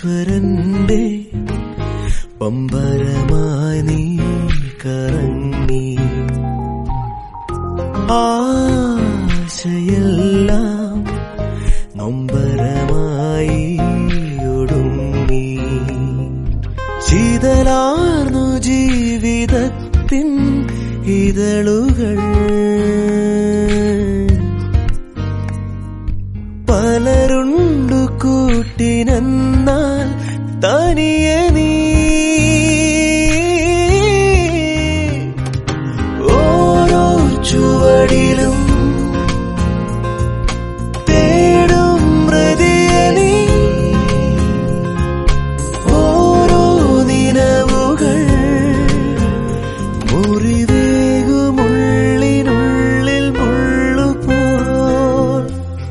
ഈശ്വരന്റെ പമ്പരമായി നീ കറങ്ങി ആശയെല്ലാം നൊമ്പരമായി ഒടുങ്ങി ശീതലാർന്നു ജീവിതത്തിൻ ഇതളുകൾ പലരുണ്ടു കൂട്ടിനെന്നാൽ തനിയെ നീ ഓരോ ചുവടിലും തേടും മൃതിയെ നീ ഓരോ നിലവുകൾ മുറിവേകുമുള്ളിനുള്ളിൽ മുള്ളുപോൽ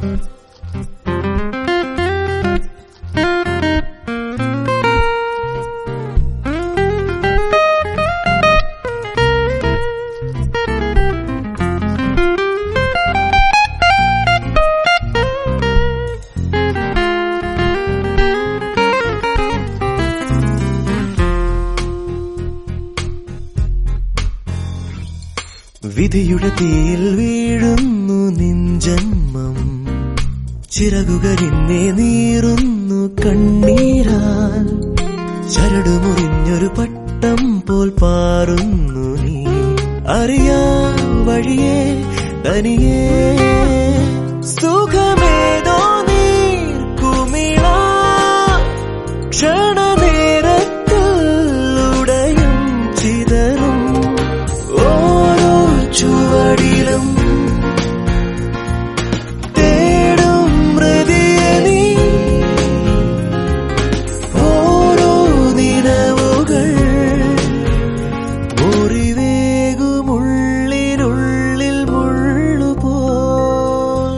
വിധിയുടെ തീയിൽ വീഴുന്നു നിൻ ജന്മം ചിറകുകരിന്നെ നീറുന്നു കണ്ണീരാൽ ചരടുമുറിഞ്ഞൊരു പട്ടം പോൽ പാറുന്നു നീ അറിയാ വഴിയേ തനിയേ സുഖമേതോ നീ കുമിള ക്ഷണനേരത്തിൽ ഉടയും ചിതറും ഓരോ ചുവടിലും തേടും മൃതിയെ നീ ഓരോ നിലവുകൾ മുറിവേകുമുള്ളിനുള്ളിൽ മുള്ളുപോൽ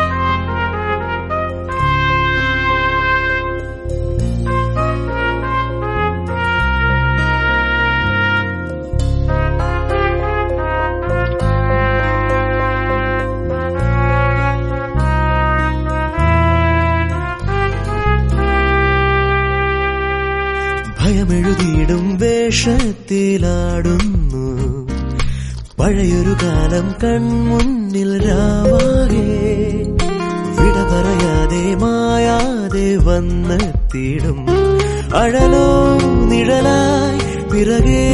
ഭയമെഴുതിയിടും വേഷത്തിലാടുന്നു പഴയൊരു കാലം കൺമുന്നിൽ രാവാകെ വിട പറയാതെ മായാതെ വന്നെത്തിയിടും അഴലോ നിഴലായി പിറകെ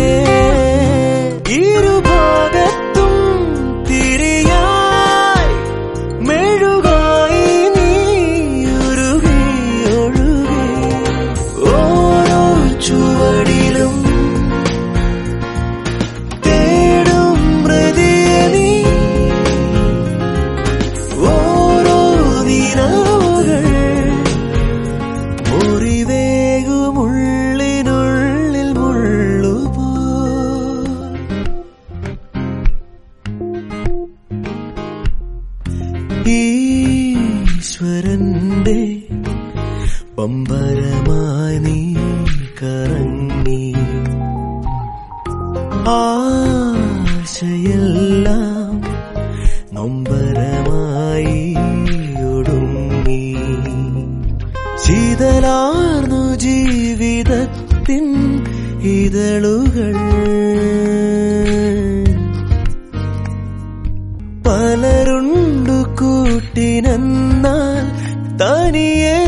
ഇരുഭാഗത്തും തിരിയായി മെഴുകായി നീ ഉരുകി ഒഴുകി ഓരോ ചുവടിലും തേടും മൃതിയെ നീ ഓരോ നിലവുകൾ മുറിവേകുമുള്ളിനുള്ളിൽ മുള്ളുപോ ഈശ്വരന്റെ പമ്പരമായി നീ കറങ്ങി ആശയെല്ലാം നൊമ്പരമായി ഒടുങ്ങി ശീതലാർന്നു ജീവിതത്തിൻ ഇതളുകൾ പലരുണ്ടു കൂട്ടിനെന്നാൽ തനിയെ